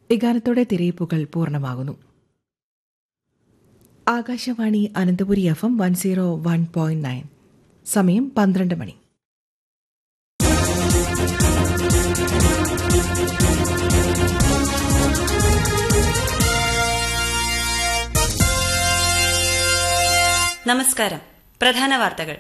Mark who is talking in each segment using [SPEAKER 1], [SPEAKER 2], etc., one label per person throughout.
[SPEAKER 1] ഇഗാനത്തോടെ തിരയിപ്പുകൾ പൂർണ്ണമാകുന്നു Akashvani Ananthapuri F M one zero one point nine സമയം പന്ത്രണ്ട് മണി
[SPEAKER 2] നമസ്കാരം പ്രധാന വാർത്തകൾ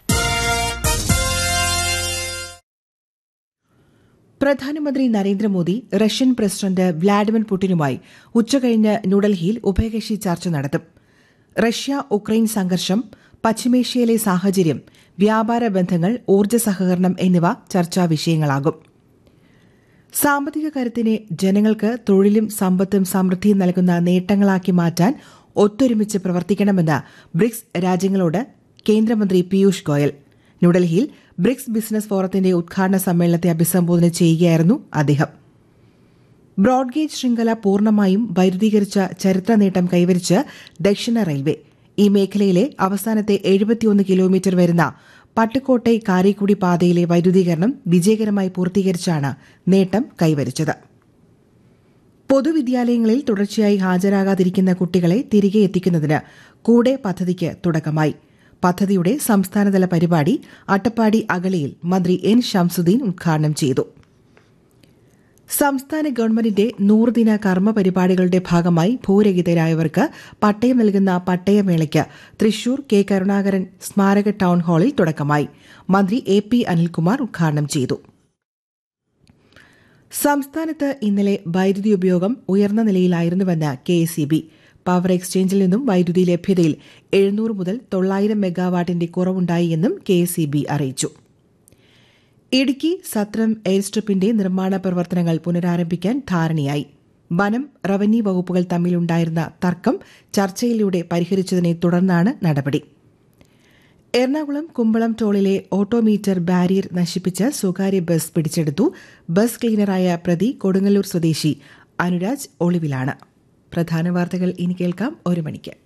[SPEAKER 1] പ്രധാനമന്ത്രി നരേന്ദ്രമോദി റഷ്യൻ പ്രസിഡന്റ് വ്ളാഡിമിർ പുടിനുമായി ഉച്ചകഴിഞ്ഞ് ന്യൂഡൽഹിയിൽ ഉഭയകക്ഷി ചർച്ച നടത്തും റഷ്യ ഉക്രൈൻ സംഘർഷം പശ്ചിമേഷ്യയിലെ സാഹചര്യം വ്യാപാര ബന്ധങ്ങൾ ഊർജ്ജ സഹകരണം എന്നിവ ചർച്ചാ വിഷയങ്ങളാകും സാമ്പത്തിക കരുത്തിനെ ജനങ്ങൾക്ക് തൊഴിലും സമ്പത്തും സമൃദ്ധിയും നൽകുന്ന നേട്ടങ്ങളാക്കി മാറ്റാൻ ഒത്തൊരുമിച്ച് പ്രവർത്തിക്കണമെന്ന് ബ്രിക്സ് രാജ്യങ്ങളോട് കേന്ദ്രമന്ത്രി പീയൂഷ് ഗോയൽ ന്യൂഡൽഹിയിൽ ബ്രിക്സ് ബിസിനസ് ഫോറത്തിന്റെ ഉദ്ഘാടന സമ്മേളനത്തെ അഭിസംബോധന ചെയ്യുകയായിരുന്നു അദ്ദേഹം ബ്രോഡ്ഗേജ് ശൃംഖല പൂർണ്ണമായും വൈദ്യുതീകരിച്ച ചരിത്ര നേട്ടം കൈവരിച്ച് ദക്ഷിണ റെയിൽവേ ഈ മേഖലയിലെ അവസാനത്തെ എഴുപത്തിയൊന്ന് കിലോമീറ്റർ വരുന്ന പട്ടുക്കോട്ടൈ കാരേക്കുടി പാതയിലെ വൈദ്യുതീകരണം വിജയകരമായി പൂർത്തീകരിച്ചാണ് നേട്ടം കൈവരിച്ചത് പൊതുവിദ്യാലയങ്ങളിൽ തുടർച്ചയായി ഹാജരാകാതിരിക്കുന്ന കുട്ടികളെ തിരികെ എത്തിക്കുന്നതിന് കൂടെ പദ്ധതിക്ക് തുടക്കമായി പദ്ധതിയുടെ സംസ്ഥാനതല പരിപാടി അട്ടപ്പാടി അഗളിയിൽ മന്ത്രി എൻ ഷംസുദ്ദീൻ ഉദ്ഘാടനം ചെയ്തു സംസ്ഥാന ഗവൺമെന്റിന്റെ നൂറുദിന കർമ്മ പരിപാടികളുടെ ഭാഗമായി ഭൂരഹിതരായവർക്ക് പട്ടയം നൽകുന്ന പട്ടയമേളയ്ക്ക് തൃശൂർ കെ കരുണാകരൻ സ്മാരക ടൌൺ ഹാളിൽ തുടക്കമായി മന്ത്രി എ പി അനിൽകുമാർ ഉദ്ഘാടനം ചെയ്തു സംസ്ഥാനത്ത് ഇന്നലെ വൈദ്യുതി ഉപയോഗം ഉയർന്ന നിലയിലായിരുന്നുവെന്ന് കെ എസ് പവർ എക്സ്ചേഞ്ചിൽ നിന്നും വൈദ്യുതി ലഭ്യതയിൽ എഴുന്നൂറ് മുതൽ തൊള്ളായിരം മെഗാവാട്ടിന്റെ കുറവുണ്ടായി എന്നും കെ അറിയിച്ചു ഇടുക്കി സത്രം എയർ സ്ട്രിപ്പിന്റെ നിർമ്മാണ പ്രവർത്തനങ്ങൾ പുനരാരംഭിക്കാൻ ധാരണയായി വനം റവന്യൂ വകുപ്പുകൾ തമ്മിലുണ്ടായിരുന്ന തർക്കം ചർച്ചയിലൂടെ പരിഹരിച്ചതിനെ തുടർന്നാണ് നടപടി എറണാകുളം കുമ്പളം ടോളിലെ ഓട്ടോമീറ്റർ ബാരിയർ നശിപ്പിച്ച് സ്വകാര്യ ബസ് പിടിച്ചെടുത്തു ബസ് ക്ലീനറായ പ്രതി കൊടുങ്ങല്ലൂർ സ്വദേശി അനുരാജ് ഒളിവിലാണ് പ്രധാന വാർത്തകൾ ഇനി കേൾക്കാം ഒരു മണിക്ക്